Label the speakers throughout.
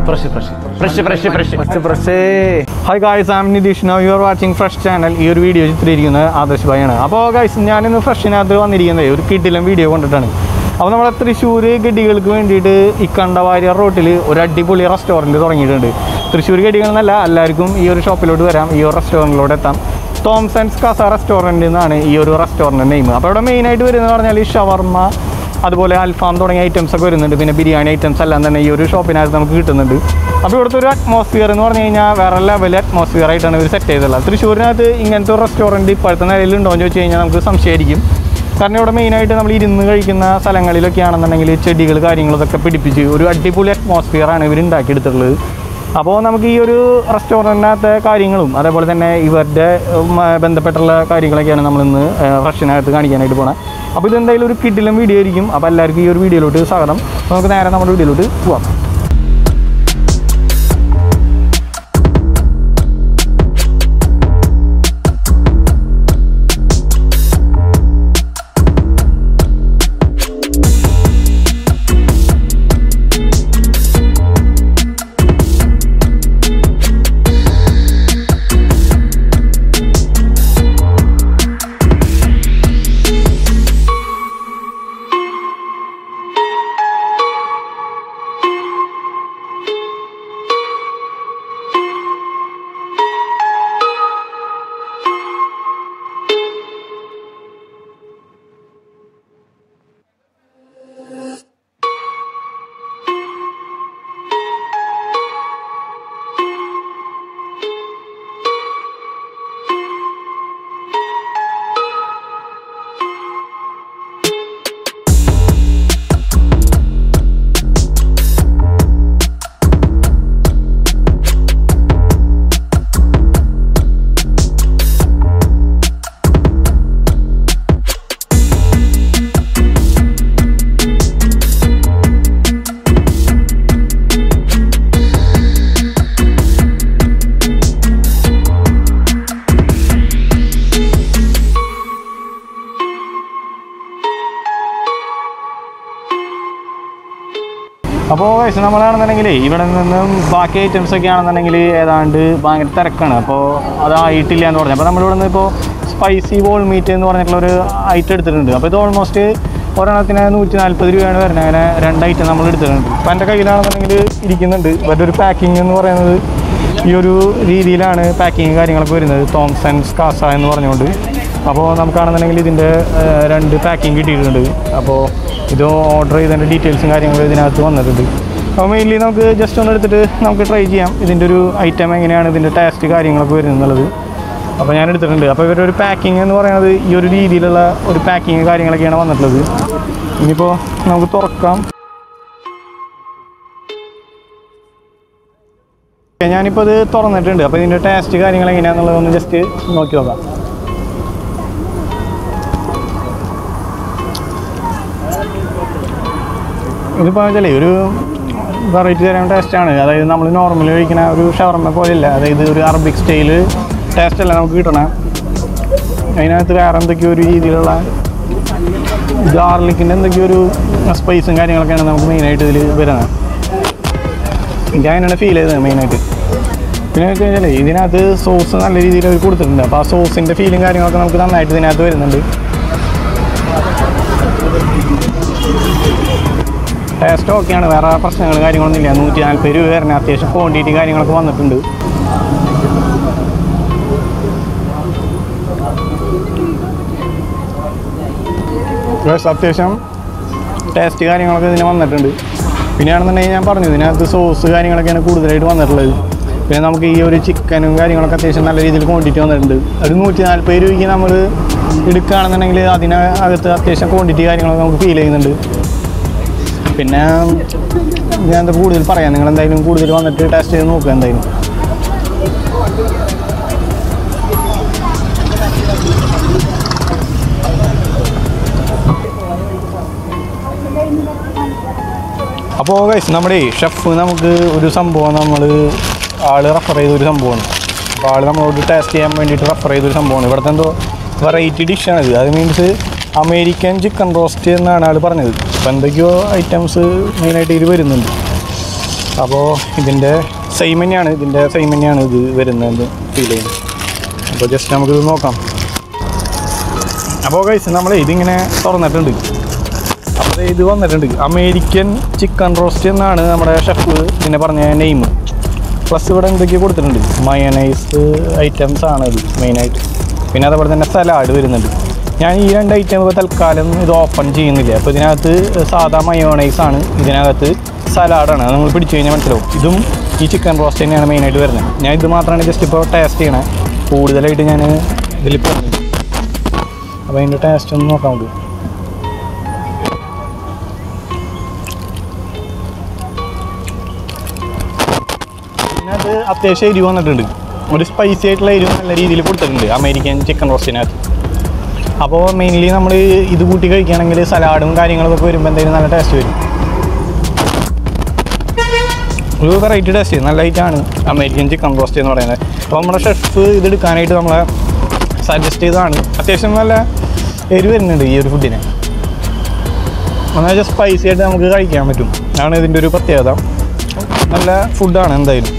Speaker 1: Fresh fresh fresh fresh fresh
Speaker 2: fresh hi guys am Nitheesh now you are watching fresh channel ഈ ഒരു video ചിത്രീകരിക്കുന്നത് ആദർശ് ഭായിയാണ് അപ്പോൾ guys ഞാനിന്ന് ഫ്രഷിനകത്ത് വന്നിരിക്കുന്നത് ഒരു കിഡിലും വീഡിയോ കൊണ്ടിട്ടാണ് അപ്പോൾ നമ്മുടെ തൃശ്ശൂർ ഗഡികൾക്ക് വേണ്ടിയിട്ട് ഈ കണ്ടവാര്യ റോട്ടിൽ ഒരു അടിപൊളി റെസ്റ്റോറൻറ്റ് തുടങ്ങിയിട്ടുണ്ട് തൃശ്ശൂർ ഗഡികൾ എന്നല്ല എല്ലാവർക്കും ഈ ഒരു ഷോപ്പിലോട്ട് വരാം ഈ ഒരു റെസ്റ്റോറൻറ്റിലോട്ട് എത്താം തോംസൺസ് കസ റെസ്റ്റോറൻറ്റ് എന്നാണ് ഈ ഒരു റെസ്റ്റോറൻറ്റ് നെയിം അപ്പോൾ ഇവിടെ മെയിനായിട്ട് വരുന്നത് പറഞ്ഞാൽ ഈ ഷവർമ്മ അതുപോലെ അൽഫാം തുടങ്ങിയ ഐറ്റംസ് ഒക്കെ വരുന്നുണ്ട് പിന്നെ ബിരിയാണി ഐറ്റംസ് എല്ലാം തന്നെ ഈ ഒരു ഷോപ്പിനകത്ത് നമുക്ക് കിട്ടുന്നുണ്ട് അപ്പോൾ ഇവിടുത്തെ ഒരു അറ്റ്മോസ്ഫിയർ എന്ന് പറഞ്ഞു കഴിഞ്ഞാൽ വേറെ ലെവൽ അറ്റ്മോസ്ഫിയർ ആയിട്ടാണ് ഇവർ സെറ്റ് ചെയ്തിട്ടുള്ളത് തൃശ്ശൂരിനകത്ത് ഇങ്ങനത്തെ ഒരു റെസ്റ്റോറൻറ്റ് ഇപ്പോഴത്തെ നിലയിൽ ഉണ്ടോ എന്ന് ചോദിച്ചു കഴിഞ്ഞാൽ നമുക്ക് സംശയമായിരിക്കും കാരണം ഇവിടെ മെയിനായിട്ട് നമ്മൾ ഇരുന്ന് കഴിക്കുന്ന സ്ഥലങ്ങളിലൊക്കെ ആണെന്നുണ്ടെങ്കിൽ ചെടികൾ കാര്യങ്ങളൊക്കെ പിടിപ്പിച്ച് ഒരു അടിപൊളി അറ്റ്മോസ്ഫിയറാണ് ഇവർ ഉണ്ടാക്കിയെടുത്തിട്ടുള്ളത് അപ്പോൾ നമുക്ക് ഈ ഒരു റെസ്റ്റോറൻറ്റിനകത്തെ കാര്യങ്ങളും അതേപോലെ തന്നെ ഇവരുടെ ഉം, ബന്ധപ്പെട്ടുള്ള കാര്യങ്ങളൊക്കെയാണ് നമ്മളിന്ന് ഫ്രഷിനകത്ത് കാണിക്കാനായിട്ട് പോണത് അപ്പോൾ ഇതെന്തായാലും ഒരു കിഡിലും വീഡിയോ ആയിരിക്കും അപ്പോൾ എല്ലാവർക്കും ഈ ഒരു വീഡിയോയിലോട്ട് സ്വാഗതം അപ്പോൾ നമുക്ക് നേരെ നമ്മുടെ വീഡിയോയിലോട്ട് പോവാം അപ്പോൾ വയസ്സ് നമ്മളാണെന്നുണ്ടെങ്കിൽ ഇവിടെ നിന്നും ബാക്കി ഐറ്റംസ് ഒക്കെ ആണെന്നുണ്ടെങ്കിൽ ഏതാണ്ട് ഭയങ്കര തിരക്കാണ് അപ്പോൾ അതായിട്ടില്ല എന്ന് പറഞ്ഞു അപ്പോൾ നമ്മളിവിടെ നിന്ന് ഇപ്പോൾ സ്പൈസി ബോൾ മീറ്റ് എന്ന് പറഞ്ഞിട്ടുള്ള ഒരു ഐറ്റം എടുത്തിട്ടുണ്ട് അപ്പോൾ ഇത് ഓൾമോസ്റ്റ് ഒരെണ്ണത്തിന് നൂറ്റി നാൽപ്പത് രൂപയാണ് വരുന്നത് അങ്ങനെ രണ്ട് ഐറ്റം നമ്മൾ എടുത്തിട്ടുണ്ട് അപ്പോൾ എൻ്റെ കയ്യിലാണെന്നുണ്ടെങ്കിൽ ഇരിക്കുന്നുണ്ട് ഇവരുടെ ഒരു പാക്കിംഗ് എന്ന് പറയുന്നത് ഈ ഒരു രീതിയിലാണ് പാക്കിങ് കാര്യങ്ങളൊക്കെ വരുന്നത് തോംസൺസ് കാസ എന്ന് പറഞ്ഞുകൊണ്ട് അപ്പോൾ നമുക്കാണെന്നുണ്ടെങ്കിൽ ഇതിൻ്റെ ഏഹ്, രണ്ട് പാക്കിംഗ് കിട്ടിയിട്ടുണ്ട് അപ്പോൾ ഇത് ഓർഡർ ചെയ്തതിൻ്റെ ഡീറ്റെയിൽസും കാര്യങ്ങളും ഇതിനകത്ത് വന്നിട്ടുണ്ട് അപ്പോൾ മെയിൻലി നമുക്ക് ജസ്റ്റ് ഒന്ന് എടുത്തിട്ട് നമുക്ക് ട്രൈ ചെയ്യാം ഇതിൻ്റെ ഒരു ഐറ്റം എങ്ങനെയാണ് ഇതിൻ്റെ ടേസ്റ്റ് കാര്യങ്ങളൊക്കെ വരുന്നുള്ളത് അപ്പോൾ ഞാൻ എടുത്തിട്ടുണ്ട് അപ്പോൾ ഇവരുടെ ഒരു പാക്കിംഗ് എന്ന് പറയുന്നത് ഈ ഒരു രീതിയിലുള്ള ഒരു പാക്കിങ് കാര്യങ്ങളൊക്കെയാണ് വന്നിട്ടുള്ളത് ഇനിയിപ്പോൾ നമുക്ക് തുറക്കാം ഓക്കേ, ഞാനിപ്പോൾ ഇത് തുറന്നിട്ടുണ്ട് അപ്പോൾ ഇതിൻ്റെ ടേസ്റ്റ് കാര്യങ്ങൾ എങ്ങനെയാണെന്നുള്ളതൊന്ന് ജസ്റ്റ് നോക്കി നോക്കാം ഇതിപ്പോൾ വെച്ചാലേ ഒരു വെറൈറ്റി തരം ടേസ്റ്റാണ് അതായത് നമ്മൾ നോർമലി കഴിക്കുന്ന ഒരു ഷവർമ്മ പോലെയല്ല അതായത് ഒരു അറബിക് സ്റ്റൈല് ടേസ്റ്റ് അല്ല നമുക്ക് കിട്ടണേ അതിനകത്ത് വേറെ എന്തൊക്കെയോ ഒരു രീതിയിലുള്ള ഗാർലിക്കിൻ്റെ എന്തൊക്കെയോ ഒരു സ്പൈസും കാര്യങ്ങളൊക്കെയാണ് നമുക്ക് മെയിനായിട്ട് ഇതിൽ വരുന്നത് എനിക്ക് അങ്ങനെയാണ് ഫീൽ ചെയ്തത് മെയിനായിട്ട് പിന്നെ വെച്ച് കഴിഞ്ഞാൽ ഇതിനകത്ത് സോസ് നല്ല രീതിയിൽ അവർ കൊടുത്തിട്ടുണ്ട് അപ്പോൾ ആ സോസിൻ്റെ ഫീലും കാര്യങ്ങളൊക്കെ നമുക്ക് നന്നായിട്ട് ഇതിനകത്ത് വരുന്നുണ്ട് ടേസ്റ്റ് ഓക്കെയാണ് വേറെ പ്രശ്നങ്ങൾ കാര്യങ്ങളൊന്നും ഇല്ല നൂറ്റി നാൽപ്പത് രൂപ വരണ അത്യാവശ്യം ക്വാണ്ടിറ്റി കാര്യങ്ങളൊക്കെ വന്നിട്ടുണ്ട് Guys, അത്യാവശ്യം ടേസ്റ്റ് കാര്യങ്ങളൊക്കെ ഇതിന് വന്നിട്ടുണ്ട് പിന്നെയാണെന്നുണ്ടെങ്കിൽ ഞാൻ പറഞ്ഞു ഇതിനകത്ത് സോസ് കാര്യങ്ങളൊക്കെയാണ് കൂടുതലായിട്ട് വന്നിട്ടുള്ളത് പിന്നെ നമുക്ക് ഈ ഒരു ചിക്കനും കാര്യങ്ങളൊക്കെ അത്യാവശ്യം നല്ല രീതിയിൽ ക്വാണ്ടിറ്റി വന്നിട്ടുണ്ട് ഒരു നൂറ്റി നാൽപ്പത് രൂപയ്ക്ക് നമ്മൾ എടുക്കുകയാണെന്നുണ്ടെങ്കിൽ അതിനകത്ത് അത്യാവശ്യം ക്വാണ്ടിറ്റി കാര്യങ്ങളൊക്കെ നമുക്ക് ഫീൽ ചെയ്യുന്നുണ്ട് പിന്നെ ഞാൻ എന്താ കൂടുതൽ പറയാം നിങ്ങൾ എന്തായാലും കൂടുതൽ വന്നിട്ട് ടെസ്റ്റ് ചെയ്ത് നോക്കുക എന്തായാലും അപ്പോൾ ഗൈസ് നമ്മുടെ ഷെഫ് നമുക്ക് ഒരു സംഭവം നമ്മൾ ആൾ റെഫർ ചെയ്ത ഒരു സംഭവമാണ് അപ്പോൾ ആൾ നമ്മളോട് ടേസ്റ്റ് ചെയ്യാൻ വേണ്ടിയിട്ട് റെഫർ ചെയ്തൊരു സംഭവമാണ് ഇവിടുത്തെ എന്തോ വെറൈറ്റി ഡിഷാണ് ഇത് അത് മീൻസ് അമേരിക്കൻ ചിക്കൻ റോസ്റ്റ് എന്നാണ് ആൾ പറഞ്ഞത് അപ്പോൾ എന്തൊക്കെയോ ഐറ്റംസ് മെയിനായിട്ട് ഇതിൽ വരുന്നുണ്ട് അപ്പോൾ ഇതിൻ്റെ സെയിം തന്നെയാണ് ഇതിൻ്റെ സെയിം തന്നെയാണ് ഇത് വരുന്നത് ഫീൽ ചെയ്യുന്നത് അപ്പോൾ ജസ്റ്റ് നമുക്കിത് നോക്കാം അപ്പോൾ കഴിച്ച് നമ്മൾ ഇതിങ്ങനെ തുറന്നിട്ടുണ്ട് അപ്പോൾ ദേ ഇത് വന്നിട്ടുണ്ട് അമേരിക്കൻ ചിക്കൻ റോസ്റ്റ് എന്നാണ് നമ്മുടെ ഷെഫ് പിന്നെ പറഞ്ഞ നെയിം പ്ലസ് ഇവിടെ എന്തൊക്കെയോ കൊടുത്തിട്ടുണ്ട് മയനൈസ് ഐറ്റംസ് ആണ് ഇത് മെയിനായിട്ട് പിന്നെ അതേപോലെ തന്നെ സലാഡ് വരുന്നുണ്ട് ഞാൻ ഈ രണ്ട് ഐറ്റം ഇപ്പോൾ തൽക്കാലം ഇത് ഓപ്പൺ ചെയ്യുന്നില്ല അപ്പോൾ ഇതിനകത്ത് സാധാ മയോണൈസ് ആണ് ഇതിനകത്ത് സലാഡാണ് അത് നമ്മൾ പിടിച്ചു കഴിഞ്ഞാൽ മനസ്സിലാവും ഇതും ഈ ചിക്കൻ റോസ്റ്റ് തന്നെയാണ് മെയിനായിട്ട് വരുന്നത് ഞാൻ ഇത് മാത്രമാണ് ജസ്റ്റ് ഇപ്പോൾ ടേസ്റ്റ് ചെയ്യണേ കൂടുതലായിട്ട് ഞാൻ ഇതിൽ പറഞ്ഞു അപ്പോൾ അതിൻ്റെ ടേസ്റ്റ് ഒന്ന് നോക്കാൻ വേണ്ടി പിന്നെ അത് അത്യാവശ്യം എരിവ് വന്നിട്ടുണ്ട് ഒരു സ്പൈസി ആയിട്ടുള്ള എരിവ് നല്ല രീതിയിൽ കൊടുത്തിട്ടുണ്ട് അമേരിക്കൻ ചിക്കൻ റോസ്റ്റിനകത്ത് അപ്പോൾ മെയിൻലി നമ്മൾ ഇത് കൂട്ടി കഴിക്കുകയാണെങ്കിൽ സലാഡും കാര്യങ്ങളൊക്കെ വരുമ്പോൾ എന്തെങ്കിലും നല്ല ടേസ്റ്റ് വരും ഒരു വെറൈറ്റി ടേസ്റ്റ് നല്ല ഐറ്റാണ് അമേരിക്കൻ ചിക്കൻ റോസ്റ്റ് എന്ന് പറയുന്നത് അപ്പോൾ നമ്മുടെ ഷെഫ് ഇത് എടുക്കാനായിട്ട് നമ്മളെ സജസ്റ്റ് ചെയ്തതാണ് അത്യാവശ്യം നല്ല എരിവ് വരുന്നുണ്ട് ഈ ഒരു ഫുഡിന് എന്നാൽ സ്പൈസി ആയിട്ട് നമുക്ക് കഴിക്കാൻ പറ്റും അതാണ് ഇതിൻ്റെ ഒരു പ്രത്യേകത നല്ല ഫുഡാണ് എന്തായാലും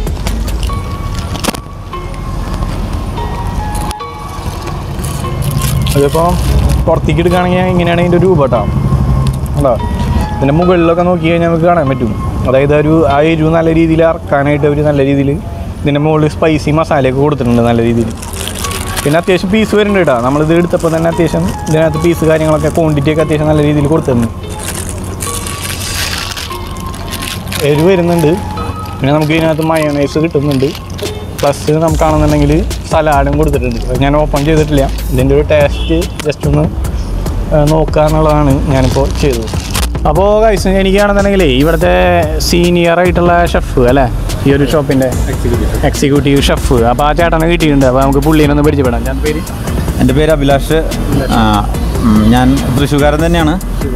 Speaker 2: അതിപ്പോൾ പുറത്തേക്ക് എടുക്കുകയാണെങ്കിൽ ഇങ്ങനെയാണ് ഇതിൻ്റെ രൂപ കേട്ടോ ഉണ്ടോ ഇതിൻ്റെ മുകളിലൊക്കെ നോക്കി കഴിഞ്ഞാൽ നമുക്ക് കാണാൻ പറ്റും അതായത് ഒരു ആ എരിവ് നല്ല രീതിയിൽ ഇറക്കാനായിട്ട് അവർ നല്ല രീതിയിൽ ഇതിൻ്റെ മുകളിൽ സ്പൈസി മസാലയൊക്കെ കൊടുത്തിട്ടുണ്ട് നല്ല രീതിയിൽ പിന്നെ അത്യാവശ്യം പീസ് വരുന്നുണ്ട് കേട്ടോ നമ്മളിത് എടുത്തപ്പോൾ തന്നെ അത്യാവശ്യം ഇതിനകത്ത് പീസ് കാര്യങ്ങളൊക്കെ ക്വാണ്ടിറ്റി ഒക്കെ അത്യാവശ്യം നല്ല രീതിയിൽ കൊടുത്തിട്ടുണ്ട് എരിവ് വരുന്നുണ്ട് പിന്നെ നമുക്ക് ഇതിനകത്ത് മയോണൈസ് കിട്ടുന്നുണ്ട് പ്ലസ് നമുക്കാണെന്നുണ്ടെങ്കിൽ സലാഡും കൊടുത്തിട്ടുണ്ട് അത് ഞാൻ ഓപ്പൺ ചെയ്തിട്ടില്ല ഇതിൻ്റെ ഒരു ടേസ്റ്റ് ജസ്റ്റ് ഒന്ന് ആ, നോക്കുക എന്നുള്ളതാണ് ഞാനിപ്പോൾ ചെയ്തത് അപ്പോൾ കഴിച്ച് എനിക്കാണെന്നുണ്ടെങ്കിൽ ഇവിടുത്തെ സീനിയർ ആയിട്ടുള്ള ഷെഫ് അല്ലേ ഈ ഒരു ഷോപ്പിൻ്റെ എക്സിക്യൂട്ടീവ് ഷെഫ് അപ്പോൾ ആ ചേട്ടനെ കിട്ടിയിട്ടുണ്ട് അപ്പോൾ നമുക്ക് പുള്ളീനെ ഒന്ന് പരിചയപ്പെടാം ഞാൻ പേര്
Speaker 3: എൻ്റെ പേര് അഭിലാഷ് ആ, ഉം, ഞാൻ തൃശ്ശൂർക്കാരൻ തന്നെയാണ്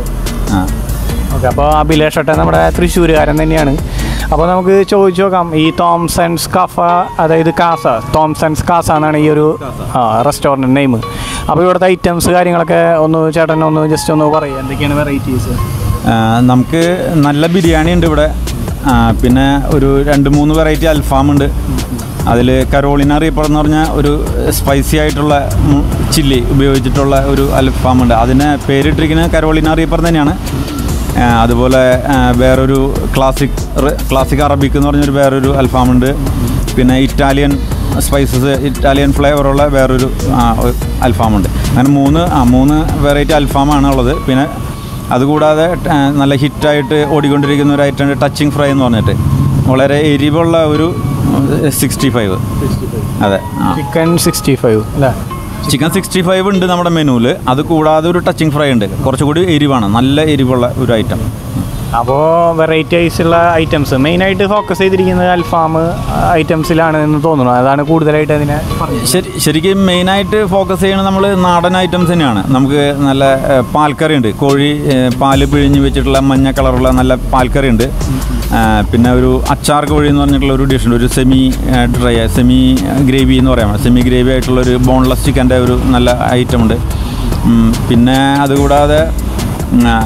Speaker 3: ആ
Speaker 2: ഓക്കെ അപ്പോൾ അഭിലാഷ് ഏട്ടൻ നമ്മുടെ തൃശ്ശൂരുകാരൻ തന്നെയാണ് അപ്പോൾ നമുക്ക് ചോദിച്ചു നോക്കാം ഈ തോംസൺസ് കഫ അതായത് കാസ തോംസൺസ് കാസ എന്നാണ് ഈ ഒരു റെസ്റ്റോറൻറ്റ് നെയിം അപ്പോൾ ഇവിടുത്തെ ഐറ്റംസ് കാര്യങ്ങളൊക്കെ ഒന്ന് ചേട്ടൻ ഒന്ന് ജസ്റ്റ് ഒന്ന് പറയുക എന്തൊക്കെയാണ് വെറൈറ്റീസ്
Speaker 3: ആ, നമുക്ക് നല്ല ബിരിയാണി ഉണ്ട് ഇവിടെ ആ, പിന്നെ ഒരു രണ്ട് മൂന്ന് വെറൈറ്റി അൽഫാം ഉണ്ട് അതിൽ കരോളിന റീപ്പർ എന്ന് പറഞ്ഞാൽ ഒരു സ്പൈസി ആയിട്ടുള്ള ചില്ലി ഉപയോഗിച്ചിട്ടുള്ള ഒരു അൽഫാം ഉണ്ട് അതിന് പേരിട്ടിരിക്കുന്നത് കരോളിന റീപ്പർ തന്നെയാണ് ആ, അതുപോലെ ആ, വേറൊരു ക്ലാസിക് ക്ലാസിക് അറബിക് എന്ന് പറഞ്ഞൊരു വേറൊരു അൽഫാം ഉണ്ട് പിന്നെ ഇറ്റാലിയൻ സ്പൈസസ് ഇറ്റാലിയൻ ഫ്ലേവറുള്ള വേറൊരു ആ, ഒരു അൽഫാമുണ്ട് അങ്ങനെ മൂന്ന് ആ മൂന്ന് വെറൈറ്റി അൽഫാമാണ് ഉള്ളത് പിന്നെ അതുകൂടാതെ ആ, നല്ല ഹിറ്റായിട്ട് ഓടിക്കൊണ്ടിരിക്കുന്ന ഒരു ഐറ്റം ടച്ചിങ് ഫ്രൈ എന്ന് പറഞ്ഞിട്ട് വളരെ എരിവുള്ള ഒരു സിക്സ്റ്റി ഫൈവ് അതെ ആ
Speaker 2: ചിക്കൻ സിക്സ്റ്റി ഫൈവ് അല്ലേ
Speaker 3: ചിക്കൻ സിക്സ്റ്റി ഫൈവ് ഉണ്ട് നമ്മുടെ മെനുവിൽ അത് കൂടാതെ ഒരു ടച്ചിങ് ഫ്രൈ ഉണ്ട് കുറച്ചുകൂടി എരിവാണ് നല്ല എരിവുള്ള ഒരു ഐറ്റം
Speaker 2: അപ്പോൾ വെറൈറ്റി ആയിട്ടുള്ള ഐറ്റംസ് മെയിനായിട്ട് ഫോക്കസ് ചെയ്തിരിക്കുന്നത് അൽഫാം ഐറ്റംസിലാണ് എന്ന് തോന്നുന്നു അതാണ് കൂടുതലായിട്ട് അതിനെ പറഞ്ഞത്
Speaker 3: ശരി ശരിക്കും മെയിനായിട്ട് ഫോക്കസ് ചെയ്യുന്നത് നമ്മൾ നാടൻ ഐറ്റംസ് തന്നെയാണ് നമുക്ക് നല്ല ഏഹ്, പാൽക്കറി ഉണ്ട് കോഴി ഏഹ്, പാല് പിഴിഞ്ഞ് വെച്ചിട്ടുള്ള മഞ്ഞ കളറുള്ള നല്ല പാൽക്കറി ഉണ്ട് ആ, പിന്നെ ഒരു അച്ചാർ കോഴി എന്ന് പറഞ്ഞിട്ടുള്ള ഒരു ഡിഷ് ഉണ്ട് ഒരു സെമി ഡ്രൈ സെമി ഗ്രേവി എന്ന് പറയാം സെമി ഗ്രേവി ആയിട്ടുള്ള ഒരു ബോൺലെസ് ചിക്കൻ്റെ ഒരു നല്ല ഐറ്റം ഉണ്ട് ഉം, പിന്നെ അതുകൂടാതെ ഉം, ആ,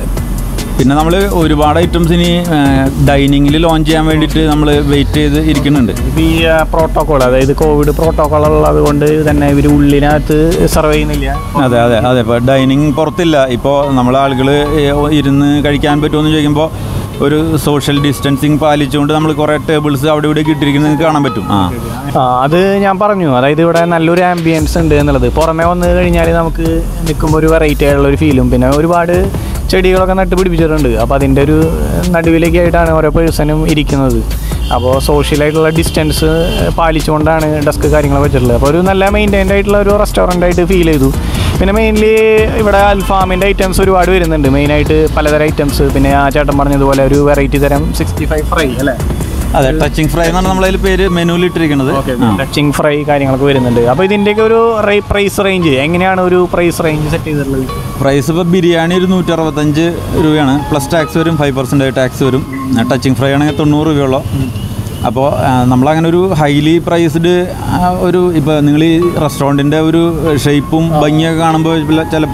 Speaker 3: പിന്നെ നമ്മൾ ഒരുപാട് ഐറ്റംസ് ഇനി ഡൈനിങ്ങിൽ ലോഞ്ച് ചെയ്യാൻ വേണ്ടിയിട്ട് നമ്മൾ വെയിറ്റ് ചെയ്ത് ഇരിക്കുന്നുണ്ട്
Speaker 2: ഇപ്പോൾ ഈ പ്രോട്ടോകോൾ അതായത് കോവിഡ് പ്രോട്ടോകോൾ ഉള്ളത് കൊണ്ട് തന്നെ ഇവർ ഉള്ളിനകത്ത് സർവ് ചെയ്യുന്നില്ല
Speaker 3: അതെ അതെ അതെ ഇപ്പോൾ ഡൈനിങ് പുറത്തില്ല ഇപ്പോൾ നമ്മൾ ആളുകൾ ഇരുന്ന് കഴിക്കാൻ പറ്റുമെന്ന് ചോദിക്കുമ്പോൾ ഒരു സോഷ്യൽ ഡിസ്റ്റൻസിങ് പാലിച്ചുകൊണ്ട് നമ്മൾ കുറേ ടേബിൾസ് അവിടെ ഇവിടെ ഇട്ടിരിക്കുന്നത് നിങ്ങൾക്ക് കാണാൻ പറ്റും ആ
Speaker 2: ആ അത് ഞാൻ പറഞ്ഞു അതായത് ഇവിടെ നല്ലൊരു ആംബിയൻസ് ഉണ്ട് എന്നുള്ളത് പുറമേ വന്ന് കഴിഞ്ഞാൽ നമുക്ക് നിൽക്കുമ്പോൾ ഒരു വെറൈറ്റി ആയിട്ടുള്ള ഒരു ഫീലും പിന്നെ ഒരുപാട് ചെടികളൊക്കെ നട്ട് പിടിപ്പിച്ചിട്ടുണ്ട് അപ്പോൾ അതിൻ്റെ ഒരു നടുവിലേക്ക് ആയിട്ടാണ് ഓരോ പേഴ്സണും ഇരിക്കുന്നത് അപ്പോൾ സോഷ്യലായിട്ടുള്ള ഡിസ്റ്റൻസ് പാലിച്ചുകൊണ്ടാണ് ഡെസ്ക് കാര്യങ്ങൾ വെച്ചിട്ടുള്ളത് അപ്പോൾ ഒരു നല്ല മെയിൻറ്റൈൻഡ് ആയിട്ടുള്ള ഒരു റെസ്റ്റോറൻ്റ് ആയിട്ട് ഫീൽ ചെയ്തു പിന്നെ മെയിൻലി ഇവിടെ അൽഫാമിൻ്റെ ഐറ്റംസ് ഒരുപാട് വരുന്നുണ്ട് മെയിനായിട്ട് പലതരം ഐറ്റംസ് പിന്നെ ആ ചേട്ടൻ പറഞ്ഞതുപോലെ ഒരു വെറൈറ്റി തരം സിക്സ്റ്റി ഫൈവ് ഫ്രൈ അല്ലേ
Speaker 3: അതെ ടച്ചിങ് ഫ്രൈ എന്നാണ് നമ്മളതിൽ പേര് മെനുവിൽ ഇട്ടിരിക്കുന്നത് ആ.
Speaker 2: ടച്ചിങ് ഫ്രൈ കാര്യങ്ങളൊക്കെ വരുന്നുണ്ട് അപ്പോൾ ഇതിൻ്റെയൊക്കെ ഒരു പ്രൈസ് റേഞ്ച് എങ്ങനെയാണ് ഒരു പ്രൈസ് റേഞ്ച് സെറ്റ് ചെയ്തിട്ടുള്ളത്
Speaker 3: പ്രൈസ് ഇപ്പോൾ ബിരിയാണി ഒരു നൂറ്റി അറുപത്തഞ്ച് രൂപയാണ് പ്ലസ് ടാക്സ് വരും ഫൈവ് പെർസെൻറ്റ് ടാക്സ് വരും ടച്ചിങ് ഫ്രൈ ആണെങ്കിൽ തൊണ്ണൂറ് രൂപയുള്ളൂ അപ്പോൾ നമ്മളങ്ങനെ ഒരു ഹൈലി പ്രൈസ്ഡ് ഒരു ഇപ്പോൾ നിങ്ങൾ ഈ റെസ്റ്റോറൻറ്റിൻ്റെ ഒരു ഷേപ്പും ഭംഗിയൊക്കെ കാണുമ്പോൾ ചിലപ്പോൾ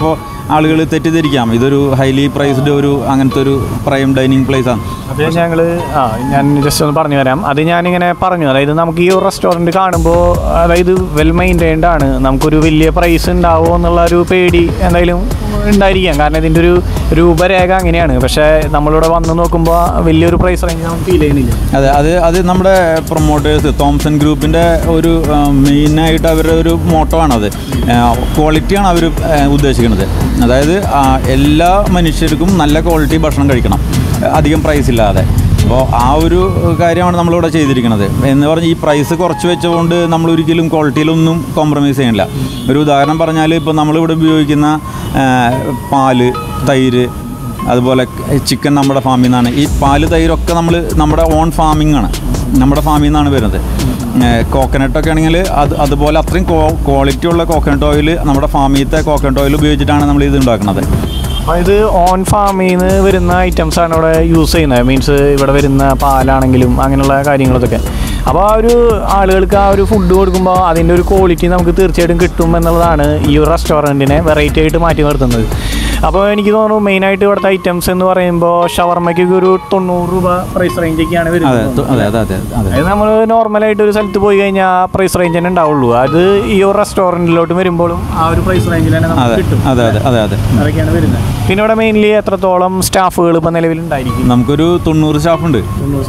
Speaker 3: ആളുകൾ തെറ്റിദ്ധരിക്കാം ഇതൊരു ഹൈലി പ്രൈസ്ഡ് ഒരു അങ്ങനത്തെ ഒരു പ്രൈം ഡൈനിങ് പ്ലേസ് ആണ്
Speaker 2: അത് ഞങ്ങൾ ആ ഞാൻ ജസ്റ്റ് ഒന്ന് പറഞ്ഞു തരാം അത് ഞാനിങ്ങനെ പറഞ്ഞു അതായത് നമുക്ക് ഈ ഒരു റെസ്റ്റോറൻറ്റ് കാണുമ്പോൾ അതായത് വെൽ മെയിൻറ്റൈൻഡ് ആണ് നമുക്കൊരു വലിയ പ്രൈസ് ഉണ്ടാവുമോ എന്നുള്ള ഒരു പേടി എന്തായാലും ഉണ്ടായിരിക്കാം കാരണം ഇതിൻ്റെ ഒരു രൂപരേഖ അങ്ങനെയാണ് പക്ഷേ നമ്മളിവിടെ വന്ന് നോക്കുമ്പോൾ വലിയൊരു പ്രൈസ് റേഞ്ച് നമുക്ക് ഫീൽ ചെയ്യുന്നില്ല
Speaker 3: അതെ അത് അത് നമ്മുടെ പ്രൊമോട്ടേഴ്സ് തോംസൺ ഗ്രൂപ്പിൻ്റെ ഒരു മെയിനായിട്ട് അവരുടെ ഒരു മോട്ടോ ആണത് ക്വാളിറ്റിയാണ് അവർ ഉദ്ദേശിക്കുന്നത് അതായത് ആ, എല്ലാ മനുഷ്യർക്കും നല്ല ക്വാളിറ്റി ഭക്ഷണം കഴിക്കണം അധികം പ്രൈസ് ഇല്ലാതെ അപ്പോൾ ആ ഒരു കാര്യമാണ് നമ്മളിവിടെ ചെയ്തിരിക്കുന്നത് എന്ന് പറഞ്ഞ് ഈ പ്രൈസ് കുറച്ച് വെച്ചുകൊണ്ട് നമ്മൾ ഒരിക്കലും ക്വാളിറ്റിയിലൊന്നും കോംപ്രമൈസ് ചെയ്യണില്ല ഒരു ഉദാഹരണം പറഞ്ഞാൽ ഇപ്പോൾ നമ്മളിവിടെ ഉപയോഗിക്കുന്ന ആ, പാല് തൈര് അതുപോലെ ചിക്കൻ നമ്മുടെ ഫാമിൽ നിന്നാണ് ഈ പാല് തൈരൊക്കെ നമ്മൾ നമ്മുടെ ഓൺ ഫാമിംഗ് ആണ് നമ്മുടെ ഫാമിൽ നിന്നാണ് വരുന്നത് കോക്കനട്ടൊക്കെ ആണെങ്കിൽ അത് അതുപോലെ അത്രയും ക്വാളിറ്റി ഉള്ള കോക്കനട്ട് ഓയിൽ നമ്മുടെ ഫാമിലത്തെ കോക്കനട്ട് ഓയിൽ ഉപയോഗിച്ചിട്ടാണ് നമ്മൾ ഇത് ഉണ്ടാക്കുന്നത്
Speaker 2: അപ്പോൾ ഇത് ഓൺ ഫാമിൽ നിന്ന് വരുന്ന ഐറ്റംസ് ആണ് ഇവിടെ യൂസ് ചെയ്യുന്നത് മീൻസ് ഇവിടെ വരുന്ന പാലാണെങ്കിലും അങ്ങനെയുള്ള കാര്യങ്ങളൊക്കെ അപ്പോൾ ആ ഒരു ആളുകൾക്ക് ആ ഒരു ഫുഡ് കൊടുക്കുമ്പോൾ അതിൻ്റെ ഒരു ക്വാളിറ്റി നമുക്ക് തീർച്ചയായിട്ടും കിട്ടും എന്നുള്ളതാണ് ഈ ഒരു റെസ്റ്റോറൻറ്റിനെ വെറൈറ്റി ആയിട്ട് മാറ്റി നിർത്തുന്നത് അപ്പോൾ എനിക്ക് തോന്നുന്നു മെയിനായിട്ട് ഇവിടുത്തെ ഐറ്റംസ് എന്ന് പറയുമ്പോൾ ഷവർമ്മയ്ക്കൊക്കെ ഒരു തൊണ്ണൂറ് രൂപ പ്രൈസ് റേഞ്ചൊക്കെയാണ്
Speaker 3: അതെ
Speaker 2: വരുന്നത്
Speaker 3: തു- അതെ അതെ അതെ അതെ
Speaker 2: അതായത് നമ്മൾ നോർമലായിട്ട് ഒരു സ്ഥലത്ത് പോയി കഴിഞ്ഞാൽ ആ പ്രൈസ് റേഞ്ച് തന്നെ ഉണ്ടാവുള്ളൂ അത് ഈ ഒരു റെസ്റ്റോറൻറ്റിലോട്ട് വരുമ്പോഴും ആ ഒരു പ്രൈസ് റേഞ്ചിൽ തന്നെ നമുക്ക്
Speaker 3: അതെ
Speaker 2: കിട്ടും
Speaker 3: അതെ അതെ അതെ അതെ
Speaker 2: അതൊക്കെയാണ് വരുന്നത് പിന്നെ ഇവിടെ മെയിൻലി എത്രത്തോളം സ്റ്റാഫുകൾ ഇപ്പം നിലവിലുണ്ടായിരിക്കും
Speaker 3: നമുക്കൊരു തൊണ്ണൂറ് സ്റ്റാഫുണ്ട്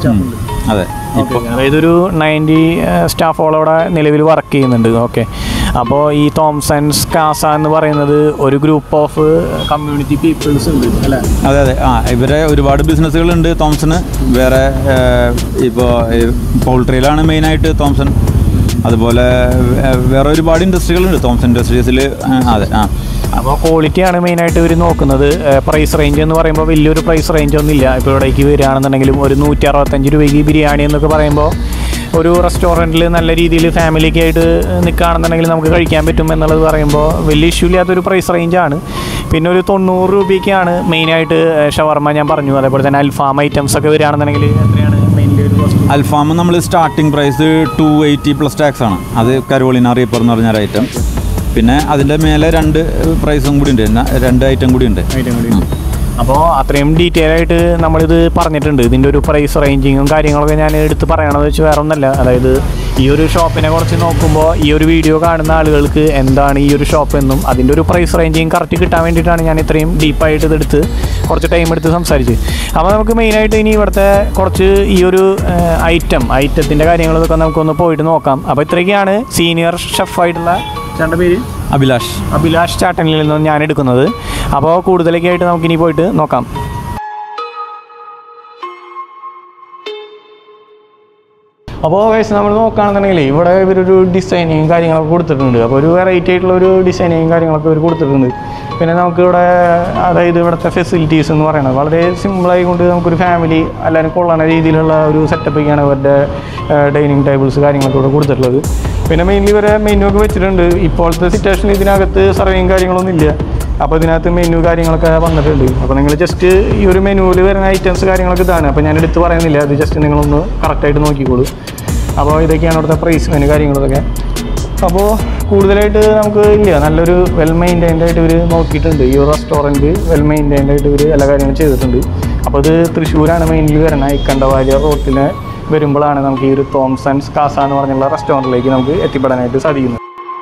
Speaker 3: അതെ ഇപ്പോൾ
Speaker 2: അതായത് ഒരു നയൻറ്റി സ്റ്റാഫോളം അവിടെ നിലവിൽ വർക്ക് ചെയ്യുന്നുണ്ട് ഓക്കെ അപ്പോൾ ഈ തോംസൺസ് കാസ എന്ന് പറയുന്നത് ഒരു ഗ്രൂപ്പ് ഓഫ് കമ്മ്യൂണിറ്റി പീപ്പിൾസ് ഉണ്ട് അല്ലേ
Speaker 3: അതെ അതെ ആ ഇവരെ ഒരുപാട് ബിസിനസ്സുകളുണ്ട് തോംസണ് വേറെ ഇപ്പോൾ പൗൾട്രിയിലാണ് മെയിനായിട്ട് തോംസൺ അതുപോലെ വേ- വേറെ ഒരുപാട് ഇൻഡസ്ട്രികളുണ്ട് തോംസൺ ഇൻഡസ്ട്രീസിൽ അതെ ആ
Speaker 2: അപ്പോൾ ക്വാളിറ്റിയാണ് മെയിനായിട്ട് ഇവർ നോക്കുന്നത് പ്രൈസ് റേഞ്ച് എന്ന് പറയുമ്പോൾ വലിയൊരു പ്രൈസ് റേഞ്ച് ഒന്നുമില്ല ഇപ്പോൾ ഇവിടേക്ക് വരികയാണെന്നുണ്ടെങ്കിലും ഒരു നൂറ്റി അറുപത്തഞ്ച് രൂപയ്ക്ക് ബിരിയാണി എന്നൊക്കെ പറയുമ്പോൾ ഒരു റെസ്റ്റോറൻറ്റിൽ നല്ല രീതിയിൽ ഫാമിലിക്ക് ആയിട്ട് നിൽക്കുകയാണെന്നുണ്ടെങ്കിൽ നമുക്ക് കഴിക്കാൻ പറ്റും എന്നുള്ളത് പറയുമ്പോൾ വലിയ ഇഷ്യൂ ഇല്ലാത്തൊരു പ്രൈസ് റേഞ്ചാണ് പിന്നെ ഒരു തൊണ്ണൂറ് രൂപയ്ക്കാണ് മെയിനായിട്ട് ഷവർമ്മ ഞാൻ പറഞ്ഞു അതേപോലെ തന്നെ അൽഫാം ഐറ്റംസ് ഒക്കെ വരികയാണെന്നുണ്ടെങ്കിൽ എത്രയാണ് മെയിൻലി ഒരു cost?
Speaker 3: അൽഫാം നമ്മൾ starting price two eighty plus tax ആണ് അത് കരോളിന റീപ്പർ എന്ന് പറഞ്ഞ ഐറ്റം പിന്നെ അതിൻ്റെ മേലെ രണ്ട് പ്രൈസും കൂടി ഉണ്ട് ന- രണ്ട് ഐറ്റം കൂടി ഉണ്ട്
Speaker 2: ഐറ്റം കൂടി അപ്പോൾ അത്രയും ഡീറ്റെയിൽ ആയിട്ട് നമ്മളിത് പറഞ്ഞിട്ടുണ്ട് ഇതിൻ്റെ ഒരു പ്രൈസ് റേഞ്ചിങ്ങും കാര്യങ്ങളൊക്കെ ഞാൻ എടുത്ത് പറയണത് വെച്ച് വേറെ ഒന്നല്ല അതായത് ഈ ഒരു ഷോപ്പിനെ കുറിച്ച് നോക്കുമ്പോൾ ഈ ഒരു വീഡിയോ കാണുന്ന ആളുകൾക്ക് എന്താണ് ഈ ഒരു ഷോപ്പ് എന്നും അതിൻ്റെ ഒരു പ്രൈസ് റേഞ്ചിങ് കറക്റ്റ് കിട്ടാൻ വേണ്ടിയിട്ടാണ് ഞാൻ ഇത്രയും ഡീപ്പായിട്ട് ഇതെടുത്ത് കുറച്ച് ടൈം എടുത്ത് സംസാരിച്ച് അപ്പോൾ നമുക്ക് മെയിനായിട്ട് ഇനി ഇവിടുത്തെ കുറച്ച് ഈ ഒരു ഐറ്റം ഐറ്റത്തിൻ്റെ കാര്യങ്ങളൊക്കെ നമുക്കൊന്ന് പോയിട്ട് നോക്കാം അപ്പോൾ ഇത്രയൊക്കെയാണ് സീനിയർ ഷെഫായിട്ടുള്ള ചേട്ടൻ്റെ പേര്
Speaker 3: അഭിലാഷ്
Speaker 2: അഭിലാഷ് ചാട്ടനിൽ നിന്നും ഞാൻ എടുക്കുന്നത് അപ്പോൾ കൂടുതലൊക്കെ ആയിട്ട് നമുക്കിനി പോയിട്ട് നോക്കാം അപ്പോൾ ഗൈസ് നമ്മൾ നോക്കുകയാണെന്നുണ്ടെങ്കിൽ ഇവിടെ ഇവരൊരു ഡിസൈനിങ് കാര്യങ്ങളൊക്കെ കൊടുത്തിട്ടുണ്ട് അപ്പോൾ ഒരു വെറൈറ്റി ആയിട്ടുള്ള ഒരു ഡിസൈനിങ് കാര്യങ്ങളൊക്കെ ഇവർ കൊടുത്തിട്ടുണ്ട് പിന്നെ നമുക്കിവിടെ അതായത് ഇവിടുത്തെ ഫെസിലിറ്റീസ് എന്ന് പറയുന്നത് വളരെ സിമ്പിളായി കൊണ്ട് നമുക്കൊരു ഫാമിലി എല്ലാവരും കൊള്ളണ രീതിയിലുള്ള ഒരു സെറ്റപ്പൊക്കെയാണ് ഇവരുടെ ഡൈനിങ് ടേബിൾസ് കാര്യങ്ങളൊക്കെ ഇവിടെ കൊടുത്തിട്ടുള്ളത് പിന്നെ മെയിൻലി ഇവരെ മെനു ഒക്കെ വെച്ചിട്ടുണ്ട് ഇപ്പോഴത്തെ സിറ്റുവേഷനിൽ ഇതിനകത്ത് സർവേയും കാര്യങ്ങളൊന്നും ഇല്ല അപ്പോൾ ഇതിനകത്ത് മെനു കാര്യങ്ങളൊക്കെ വന്നിട്ടുണ്ട് അപ്പോൾ നിങ്ങൾ ജസ്റ്റ് ഈ ഒരു മെനുവിൽ വരുന്ന ഐറ്റംസ് കാര്യങ്ങളൊക്കെ ഇതാണ് അപ്പോൾ ഞാൻ എടുത്ത് പറയുന്നില്ല അത് ജസ്റ്റ് നിങ്ങളൊന്ന് കറക്റ്റായിട്ട് നോക്കിക്കോളൂ അപ്പോൾ ഇതൊക്കെയാണ് ഇവിടുത്തെ പ്രൈസ് മെനു കാര്യങ്ങളൊക്കെ അപ്പോൾ കൂടുതലായിട്ട് നമുക്ക് ഇല്ല നല്ലൊരു വെൽ മെയിൻറ്റൈൻഡ് ആയിട്ട് ഇവർ നോക്കിയിട്ടുണ്ട് ഈ ഒരു റെസ്റ്റോറൻറ്റ് വെൽ മെയിൻറ്റൈൻഡ് ആയിട്ട് ഇവർ എല്ലാ കാര്യങ്ങളും ചെയ്തിട്ടുണ്ട് അപ്പോൾ ഇത് തൃശ്ശൂരാണ് മെയിൻലി വരുന്നത് ഇക്കണ്ടവാര്യ റോട്ടിൽ വരുമ്പോഴാണ് നമുക്ക് ഈ ഒരു തോംസൺസ് കാസ എന്ന് പറഞ്ഞുള്ള റെസ്റ്റോറൻറ്റിലേക്ക് നമുക്ക് എത്തിപ്പെടാനായിട്ട് സാധിക്കുന്നത്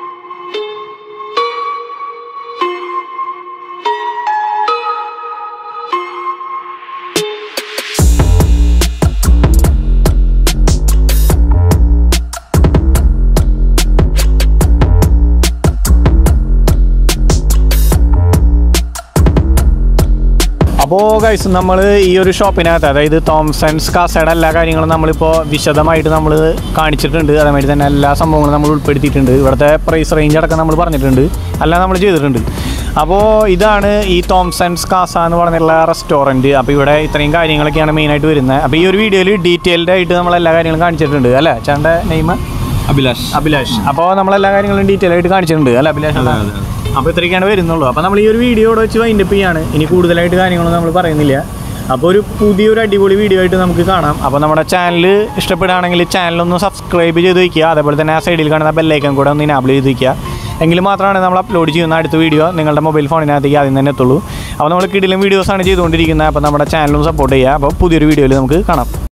Speaker 2: അപ്പോൾ ഗൈസ് നമ്മൾ ഈ ഒരു ഷോപ്പിനകത്ത് അതായത് തോംസൺസ് കാസയുടെ എല്ലാ കാര്യങ്ങളും നമ്മളിപ്പോൾ വിശദമായിട്ട് നമ്മൾ കാണിച്ചിട്ടുണ്ട് അതേമാതിരി തന്നെ എല്ലാ സംഭവങ്ങളും നമ്മൾ ഉൾപ്പെടുത്തിയിട്ടുണ്ട് ഇവിടുത്തെ പ്രൈസ് റേഞ്ച് അടക്കം നമ്മൾ പറഞ്ഞിട്ടുണ്ട് എല്ലാം നമ്മൾ ചെയ്തിട്ടുണ്ട് അപ്പോൾ ഇതാണ് ഈ തോംസൺസ് കാസ എന്ന് പറഞ്ഞിട്ടുള്ള റെസ്റ്റോറൻറ്റ് അപ്പോൾ ഇവിടെ ഇത്രയും കാര്യങ്ങളൊക്കെയാണ് മെയിനായിട്ട് വരുന്നത് അപ്പോൾ ഈ ഒരു വീഡിയോയിൽ ഡീറ്റെയിൽഡ് ആയിട്ട് നമ്മൾ എല്ലാ കാര്യങ്ങളും കാണിച്ചിട്ടുണ്ട് അല്ലേ ചേട്ടൻ്റെ നെയ്മ്
Speaker 3: അഭിലാഷ്
Speaker 2: അഭിലാഷ് അപ്പോൾ നമ്മൾ എല്ലാ കാര്യങ്ങളും ഡീറ്റെയിൽ ആയിട്ട് കാണിച്ചിട്ടുണ്ട് അല്ലേ അഭിലാഷ്
Speaker 3: അതെ, അതെ, അതെ.
Speaker 2: അപ്പോൾ ഇത്രയൊക്കെയാണ് വരുന്നുള്ളൂ അപ്പോൾ നമ്മൾ ഈ ഒരു വീഡിയോ ഇവിടെ വെച്ച് വൈൻഡപ്പ് ചെയ്യാണ് ഇനി കൂടുതലായിട്ട് കാര്യങ്ങളൊന്നും നമ്മൾ പറയുന്നില്ല അപ്പോൾ ഒരു പുതിയൊരു അടിപൊളി വീഡിയോ ആയിട്ട് നമുക്ക് കാണാം അപ്പോൾ നമ്മുടെ ചാനൽ ഇഷ്ടപ്പെടുകയാണെങ്കിൽ ചാനലൊന്ന് സബ്സ്ക്രൈബ് ചെയ്ത് വയ്ക്കുക അതേപോലെ തന്നെ ആ സൈഡിൽ കാണുന്ന ബെല്ലൈക്കൺ കൂടെ ഒന്ന് ഇനാബിൾ ചെയ്ത് വയ്ക്കുക എങ്കിൽ മാത്രമാണ് നമ്മൾ അപ്ലോഡ് ചെയ്യുന്ന അടുത്ത വീഡിയോ നിങ്ങളുടെ മൊബൈൽ ഫോണിനകത്തേക്ക് ആദ്യം തന്നെ എത്തുള്ളൂ അപ്പോൾ നമ്മൾ കിടിലും വീഡിയോസാണ് ചെയ്തുകൊണ്ടിരിക്കുന്നത് അപ്പോൾ നമ്മുടെ ചാനലും സപ്പോർട്ട് ചെയ്യുക അപ്പോൾ പുതിയൊരു വീഡിയോയിൽ നമുക്ക് കാണാം